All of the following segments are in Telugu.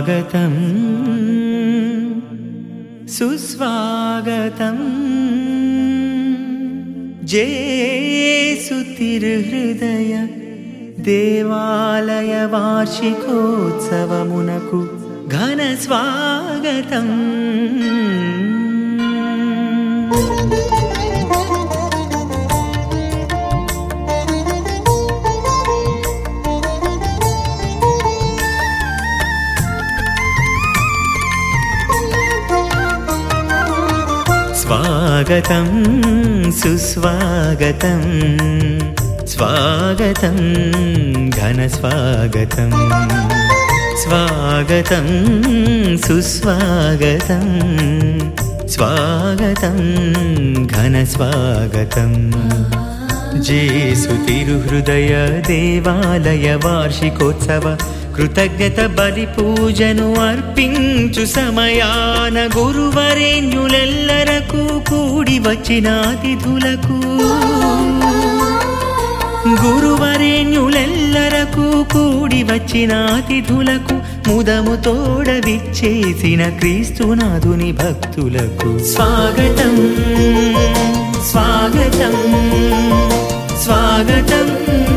స్వాగతం సుస్వాగతం జేసు తిరుహృదయ దేవాలయ వార్షికోత్సవమునకు ఘన స్వాగతం స్వాగతం సుస్వాగతం స్వాగతం ఘన స్వాగతం స్వాగతం సుస్వాగతం స్వాగతం ఘన స్వాగతం జేసు తిరుహృదయ దేవాలయ వార్షికోత్సవ కృతజ్ఞత బలి పూజను అర్పించు సమయాన గురువరేణ్యులెల్లరకు కూడి వచ్చిన అతిథులకు గురువరేణ్యులెల్లరకు కూడి వచ్చిన అతిథులకు ముదము తోడ విచ్చేసిన క్రీస్తునాథుని భక్తులకు స్వాగతం స్వాగతం స్వాగతం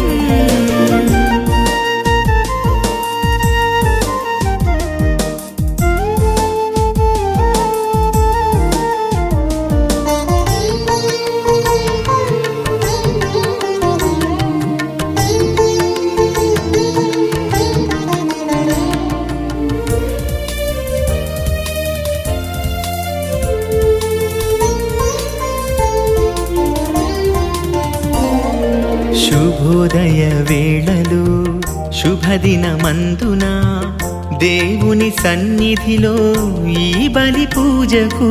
శుభోదయ వేళలో శుభదిన మందున దేవుని సన్నిధిలో ఈ బలి పూజకు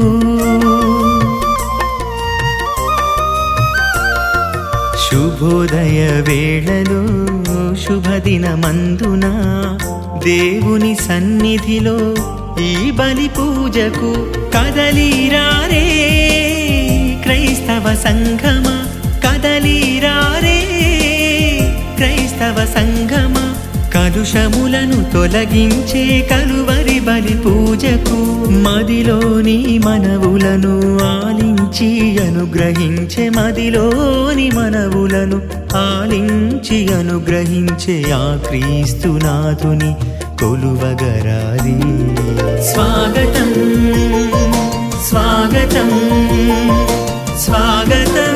శుభోదయ వేళలో శుభదిన మందున దేవుని సన్నిధిలో ఈ బలి పూజకు కదలీరారే క్రైస్తవ సంఘమ కదలీరారే క్రైస్తవ సంఘమ కలుషములను తొలగించే కలువరి బలి పూజకు మదిలోని మనవులను ఆలించి అనుగ్రహించే మదిలోని మనవులను ఆలించి అనుగ్రహించే ఆ క్రీస్తునాథుని కొలువగరారి స్వాగతం స్వాగతం స్వాగతం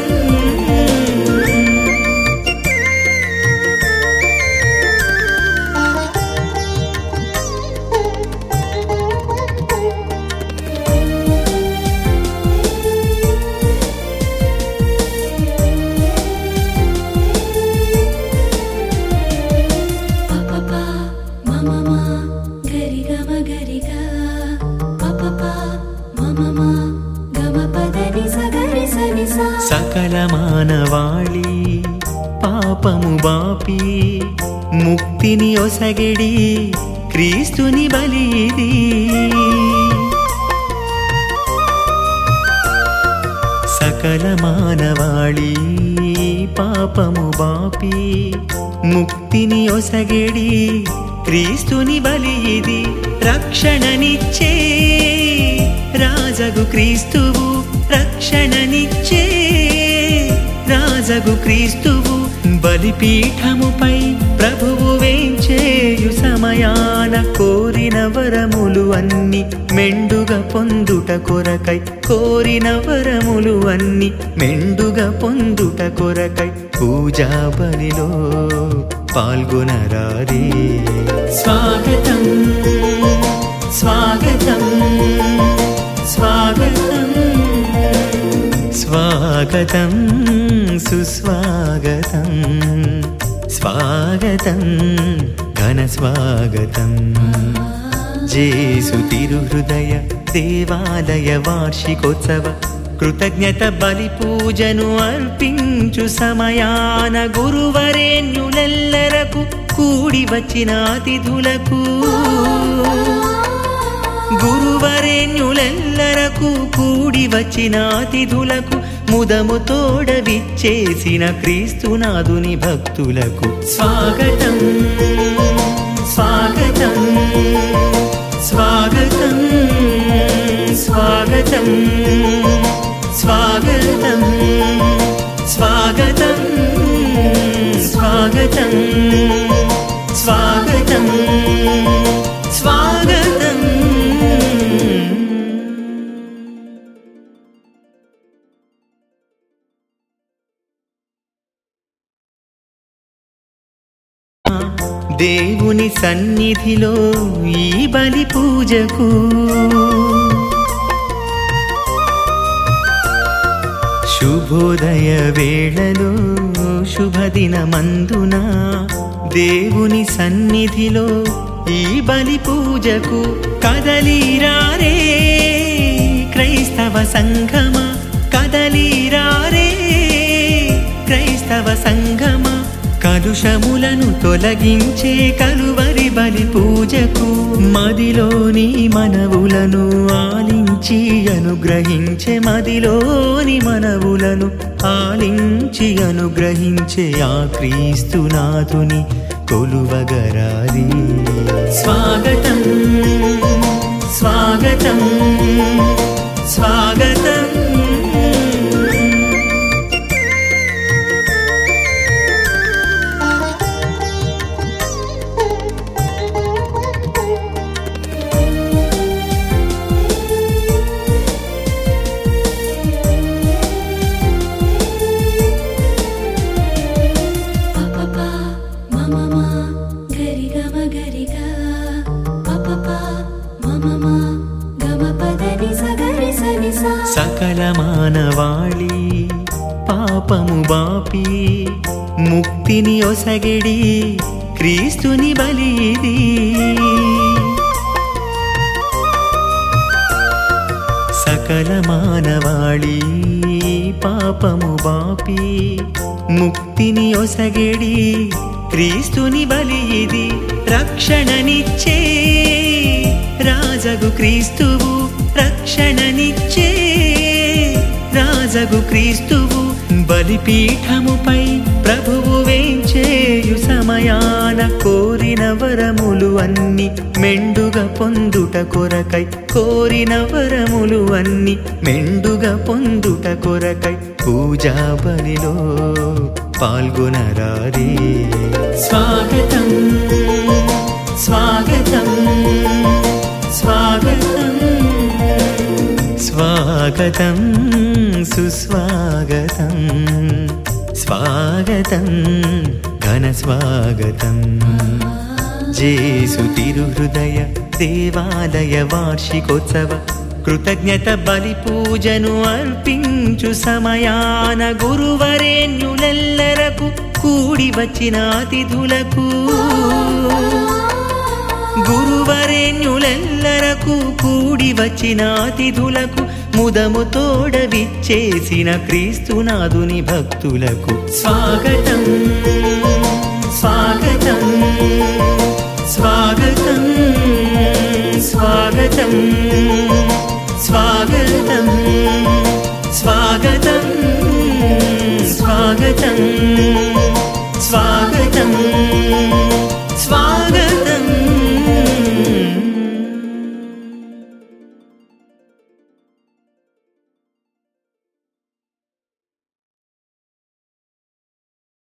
పపపా మమమా గరిగమ గరిగ పపపా మమమా గమ పదని సగరి సనిస సకల మానవాళి పాపము బాపి ముక్తిని ఒసగిడి క్రీస్తుని బలి ఇది సకల మానవాళి పాపము బాపి ముక్తిని ఒసగిడి క్రీస్తుని బలి ఇది రక్షణనిచ్చే రాజగు క్రీస్తువు రక్షణనిచ్చే రాజగు క్రీస్తువు బలిపీఠముపై ప్రభువు వేంచేయు సమయాన కోరిన వరములు అన్ని మెండుగా పొందుట కొరకై కోరిన వరములు అన్ని మెండుగా పొందుట కొరకై పూజా బలిలో పాల్గొనరారే స్వాగతం స్వాగతం స్వాగతం స్వాగతం సుస్వాగతం స్వాగతం ఘన స్వాగతం జేసు తిరుహృదయ దేవాలయ వార్షికోత్సవ కృతజ్ఞత బలి పూజను అర్పించు సమయాన గురువరేణ్యులెల్లరకు కూడి వచ్చిన అతిథులకు గురువరేణ్యులెల్లరకు కూడి వచ్చిన అతిథులకు ముదము తోడ విచ్చేసిన క్రీస్తునాథుని భక్తులకు స్వాగతం స్వాగతం స్వాగతం స్వాగతం స్వాగతం స్వాగతం స్వాగతం స్వాగతం దేవుని సన్నిధిలో ఈ బలి పూజకు శుభోదయ వేళలో శుభదినమందున దేవుని సన్నిధిలో ఈ బలి పూజకు కదలిరారే క్రైస్తవ సంఘమ కదలిరారే క్రైస్తవ సంఘమ కలుషములను తొలగించే కలువరి బలి పూజకు మదిలోని మనవులను ఆలించి అనుగ్రహించే మదిలోని మనవులను ఆలించి అనుగ్రహించే ఆ క్రీస్తునాథుని కొలువగరారి స్వాగతం స్వాగతం స్వాగతం పపపా మమమా గరిగమ గరిగా పపపా మమమా గమ పదని సగరి సనిసా సకల మానవాళి పాపము బాపి ముక్తిని ఒసగిడి క్రీస్తుని బలి ఇది సకల మానవాళి పాపము బాపి ముక్తిని ఒసగిడి క్రీస్తుని బలి ఇది రక్షణనిచ్చే రాజగు క్రీస్తువు రక్షణనిచ్చే రాజగు క్రీస్తువు బలిపీఠముపై ప్రభువు వేంచేయు సమయాన కోరిన వరములు అన్ని మెండుగా పొందుట కొరకై కోరిన వరములు అన్ని మెండుగా పొందుట కొరకై పూజా బలిలో పాల్గొనరారే స్వాగతం స్వాగతం స్వాగతం స్వాగతం సుస్వాగతం స్వాగతం ఘన స్వాగతం జేసు తిరుహృదయ దేవాలయ వార్షికోత్సవ కృతజ్ఞత బలి పూజను అర్పించు సమయాన గురువరేణ్యులెల్లరకు కూడి వచ్చిన అతిథులకు గురువరేణ్యులెల్లరకు కూడి వచ్చిన అతిథులకు ముదము తోడ విచ్చేసిన క్రీస్తునాథుని భక్తులకు స్వాగతం స్వాగతం స్వాగతం స్వాగతం స్వాగతం స్వాగతం స్వాగతం స్వాగతం